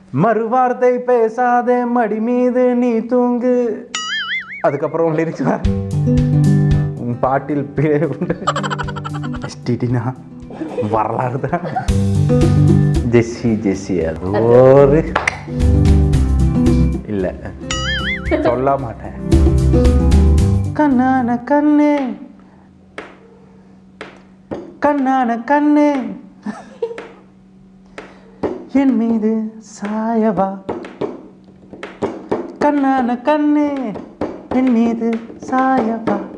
மறுவார்த்தை பேசாதே மடி மீது நீ தூங்கு அதுக்கப்புறம் லிரிக்ஸ் உன் பாட்டில் பிழை உண்டு எஸ்டிடினா வரலாறு தான் ஜெஸ்ஸி ஜெஸ்ஸி அது ஒரு இல்லை சொல்ல மாட்டேன் கண்ணான கண்ணே கண்ணான கண்ணே என் மீது சாயவா கண்ணான கண்ணே என் மீது சாயவா